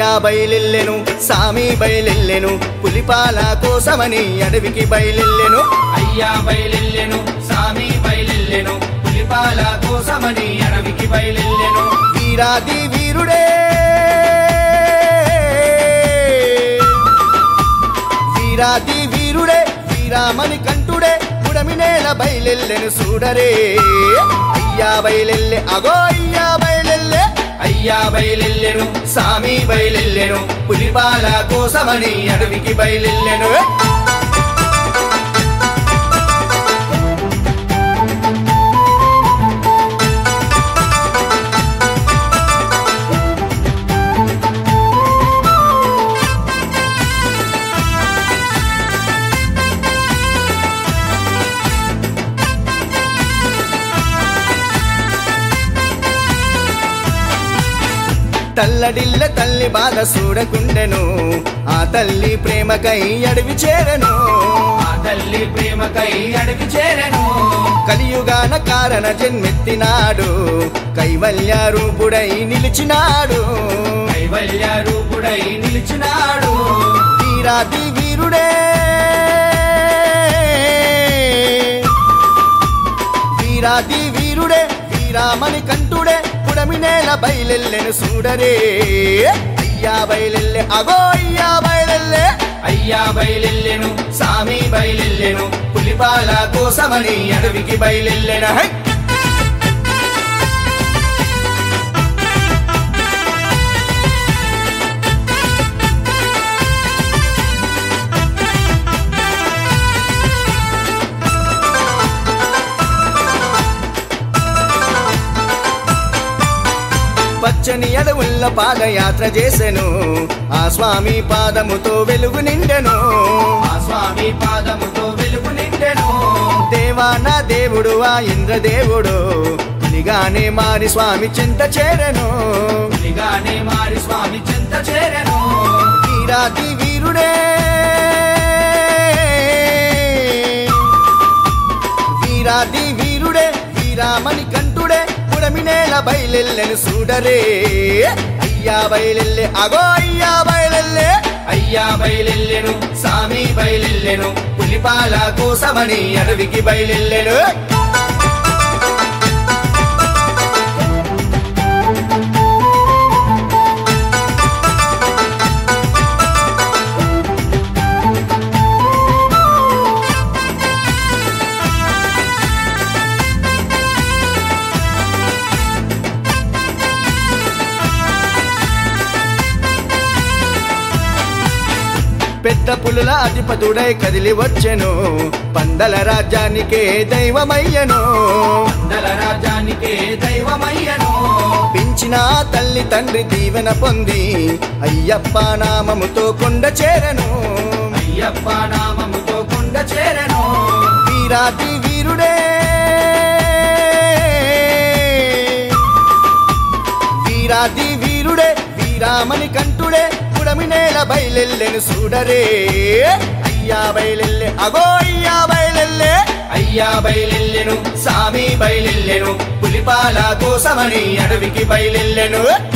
అయ్యా బయలెల్లెను సామి బయలెల్లెను పులిపాల కోసమని అడవికి బయలెల్లెను అయ్యా బయలెల్లెను సామి బయలెల్లెను పులిపాల కోసమని అడవికి బయలెల్లెను వీరాది వీరుడే వీరాది వీరుడే వీరామణి కంఠుడే పుడమి నేల బయలెల్లెను చూడరే అయ్యా బయలెల్లె అగో అయ్యా బయలెల్లె అయ్యా బయలెల్లెను సామి బయలెల్లెను పులిపాల కోసమని అడవికి బయలెల్లెను తల్లడిల్ల తల్లి బాధ చూడకుండెను ఆ తల్లి ప్రేమకై అడవి చేరను ఆ తల్లి ప్రేమకై అడవి చేరెను కలియుగాన కారణ జన్మెత్తినాడు కైవల్య రూపుడై నిలిచినాడు కైవల్య రూపుడై నిలిచినాడు వీరాది వీరుడే వీరాది వీరుడే వీరామణి కంఠుడే పుడమి నేల బయలెల్లెను చూడరే అయ్యా బయలెల్లె అగో అయ్యా బయలెల్లె అయ్యా బయలెల్లెను సామి బయలెల్లెను పులిపాల కోసమని అడవికి బయలెల్లెన హై! పచ్చని అడవుల్ల పాదయాత్ర చేసెను ఆ స్వామి పాదముతో వెలుగు నిండెను ఆ స్వామి పాదముతో వెలుగు నిండెను దేవా నా దేవుడు ఆ ఇంద్రదేవుడు పులిగానే మారి స్వామి చింత చేరెను పులిగానే మారి స్వామి చెంత చేరెను వీరాది వీరుడే వీరాది వీరుడే వీరామణి కంఠుడే పుడమి నేల బయలెల్లెను చూడరే అయ్యా బయలెల్లె అగో అయ్యా బయలెల్లె అయ్యా బయలెల్లెను సామి బయలెల్లెను పులిపాల కోసమని అడవికి బయలెల్లెను పెద్ద పులుల అధిపతుడై కదిలి వచ్చెను పందల రాజ్యానికే దైవమయ్యను మండల రాజ్యానికే దైవమయ్యను పెంచిన తల్లి తండ్రి దీవెన పొంది అయ్యప్ప నామముతో కొండ చేరను అయ్యప్ప నామముతో కొండ చేరెను వీరాది వీరుడే వీరాది వీరుడే వీరామణి కంఠుడే పుడమి నేల బయలెల్లెను చూడరే అయ్యా బయలెల్లె అగో అయ్యా బయలెల్లె అయ్యా బయలెల్లెను సామి బయలెల్లెను పులిపాల కోసమని అడవికి బయలెల్లెను